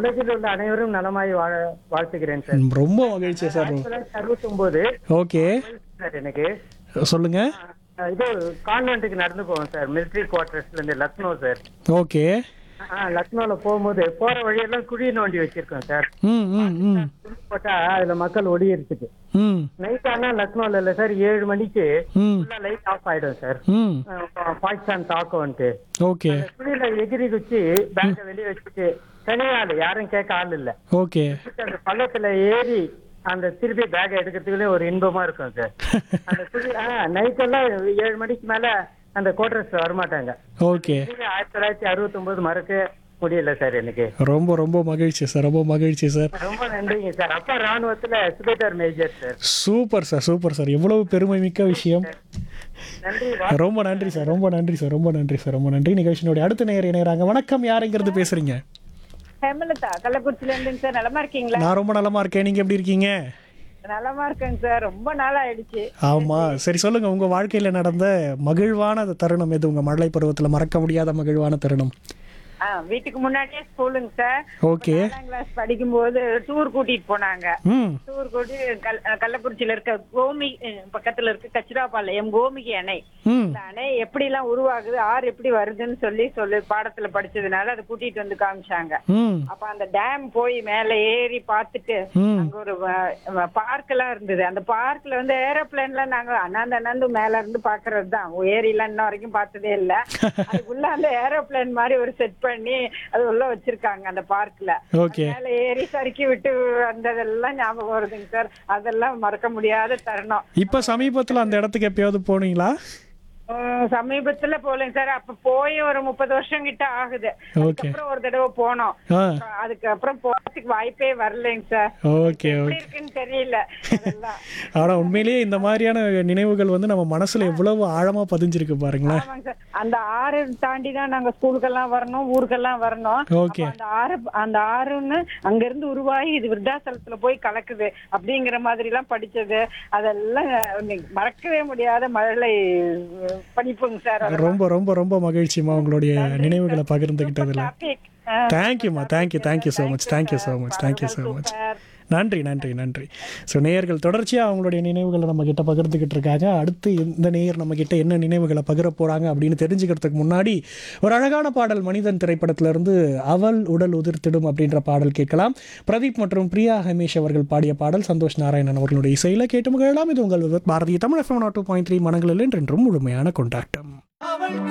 உலகில் உள்ள அனைவரும் நலமாய் வாழ வாழ்த்துகிறேன் சார் ம், ரொம்ப மகிழ்ச்சி சார் ஆயிரத்தி தொள்ளாயிரத்தி அறுபத்தி ஒன்பது ஓகே சார் எனக்கு சொல்லுங்க அஹ், இது கான்வென்ட்டுக்கு நடந்து போவோம் சார் மிலிட்ரி குவார்டர்ஸ்ல இருந்து லக்னோ சார் ஓகே ஆ லக்னோல போகும்போது போற வழியெல்லாம் குழி நோண்டி வச்சிருக்கோம் சார் ம் ம் ம் குழி போட்டா அதுல மக்கள் ஒடியிருச்சுக்கு ம் நைட் ஆனா லக்னோல இல்ல சார் ஏழு மணிக்கு ம் ஃபுல்லா லைட் ஆஃப் ஆயிடும் சார் ம் பாகிஸ்தான் தாக்கம்ன்ட்டு ஓகே குழியில எகிரி குச்சி பேங்க வெளியே வச்சுட்டு தனியா ஆளு யாரும் கேட்க ஆள் இல்ல ஓகே அந்த பள்ளத்துல ஏறி அந்த திருப்பி பேக் எடுக்கிறதுக்குள்ளே ஒரு இன்பமா இருக்கும் சார் அந்த குழி நைட் எல்லாம் ஏழு மணிக்கு மேல அந்த கோட்ரஸ் வரமாட்டாங்க ஓகே இது ஆயிரத்தி தொள்ளாயிரத்தி அறுபத்தி ஒன்பது மறக்க முடியல சார் எனக்கு ரொம்ப ரொம்ப மகிழ்ச்சி சார் ரொம்ப மகிழ்ச்சி சார் ரொம்ப நன்றிங்க சார் அப்பா ராணுவத்துல subedar major sir super sir super sir எவ்வளவு பெருமை மிக்க விஷயம் நன்றி ரொம்ப நன்றி சார் ரொம்ப நன்றி சார் ரொம்ப நன்றி சார் ரொம்ப நன்றி நிகழ்ச்சியினுடைய அடுத்த நேயர் இணையறாங்க வணக்கம் யாருங்கிறது பேசுறீங்க ஹேமலதா கள்ளக்குறிச்சில இருந்துங்க சார் நலமா இருக்கீங்களா நான் ரொம்ப நலமா இருக்கேன் நீங்க எப்படி இருக்கீங்க நலமா இருக்கேங்க சார் ரொம்ப நாள் ஆயிடுச்சு ஆமா சரி சொல்லுங்க உங்க வாழ்க்கையில நடந்த மகிழ்வான தருணம் எது உங்க மழலை பருவத்துல மறக்க முடியாத மகிழ்வான தருணம் ஆ வீட்டுக்கு முன்னாடியே ஸ்கூலுங்க சார் ஓகே நாலாம் கிளாஸ் படிக்கும்போது டூர் கூட்டிட்டு போனாங்க ம் டூர் கூட்டி கல் கள்ளக்குறிச்சியில இருக்க கோமி அஹ், பக்கத்துல இருக்க கச்சிராபாளையம் கோமிகி அணை ம் இந்த அணை எப்படி எல்லாம் உருவாகுது ஆறு எப்படி வருதுன்னு சொல்லி சொல்லி பாடத்துல படிச்சதுனால அதை கூட்டிட்டு வந்து காமிச்சாங்க ம் அப்ப அந்த டேம் போய் மேல ஏறி பார்த்துட்டு ம் அங்க ஒரு பார்க் எல்லாம் இருந்தது அந்த பார்க்ல வந்து ஏரோப்ளேன்ல நாங்க அண்ணாந்து அண்ணாந்து மேல இருந்து பாக்குறது தான் ஏரிலாம் இன்ன வரைக்கும் பார்த்ததே இல்ல அதுக்குள்ள அந்த ஏரோப்ளேன் மாதிரி ஒரு செட் பண்ணி அது உள்ள வச்சிருக்காங்க அந்த பார்க்ல ஓகே மேல ஏறி சறுக்கி விட்டு வந்ததெல்லாம் ஞாபகம் வருதுங்க சார் அதெல்லாம் மறக்க முடியாத தருணம் இப்ப சமீபத்துல அந்த இடத்துக்கு எப்பயாவது போனீங்களா உம், சமீபத்துல போலங்க சார் அப்ப போய் ஒரு முப்பது வருஷம் கிட்ட ஆகுது ஓகே அதுக்கப்புறம் ஒரு தடவை போனோம் ஆ அதுக்கப்புறம் போறதுக்கு வாய்ப்பே வரலைங்க சார் ஓகே எப்படி ஓகே இருக்குன்னு தெரியல அதெல்லாம் ஆனா உண்மையிலேயே இந்த மாதிரியான நினைவுகள் வந்து நம்ம மனசுல எவ்வளவு ஆழமா பதிஞ்சிருக்கு பாருங்களேன் ஆமாங்க சார் அந்த ஆறு தாண்டி தான் நாங்க ஸ்கூலுக்கெல்லாம் வரணும் ஊருக்கெல்லாம் வரணும் ஓகே அப்ப அந்த ஆறு அந்த ஆறுன்னு அங்க இருந்து உருவாகி இது விருத்தாசலத்துல போய் கலக்குது அப்படிங்கிற மாதிரி எல்லாம் படிச்சது அதெல்லாம் இன்னைக்கு மறக்கவே முடியாத மழலை படிப்புங்க சார் ரொம்ப ரொம்ப ரொம்ப மகிழ்ச்சிமா உங்களுடைய நினைவுகளை பகிர்ந்துகிட்டதுல டாபிக் தேங்க்யூம்மா thank you thank you so much thank you so much thank you so much நன்றி நன்றி நன்றி ஸோ நேயர்கள் தொடர்ச்சியாக அவங்களுடைய நினைவுகளை நம்ம கிட்ட பகிர்ந்துக்கிட்டு இருக்காங்க அடுத்து இந்த நேயர் நம்ம கிட்ட என்ன நினைவுகளை பகிர போறாங்க அப்படின்னு தெரிஞ்சுக்கிறதுக்கு முன்னாடி ஒரு அழகான பாடல் மனிதன் திரைப்படத்திலிருந்து அவள் உடல் உதிர்த்திடும் அப்படின்ற பாடல் கேட்கலாம் பிரதீப் மற்றும் பிரியா ஹமேஷ் அவர்கள் பாடிய பாடல் சந்தோஷ் நாராயணன் அவர்களுடைய இசையில கேட்டு மகிழலாம் இது உங்கள் Bharatiya Tamil FM two point three மனங்களில் என்றென்றும் முழுமையான கொண்டாட்டம்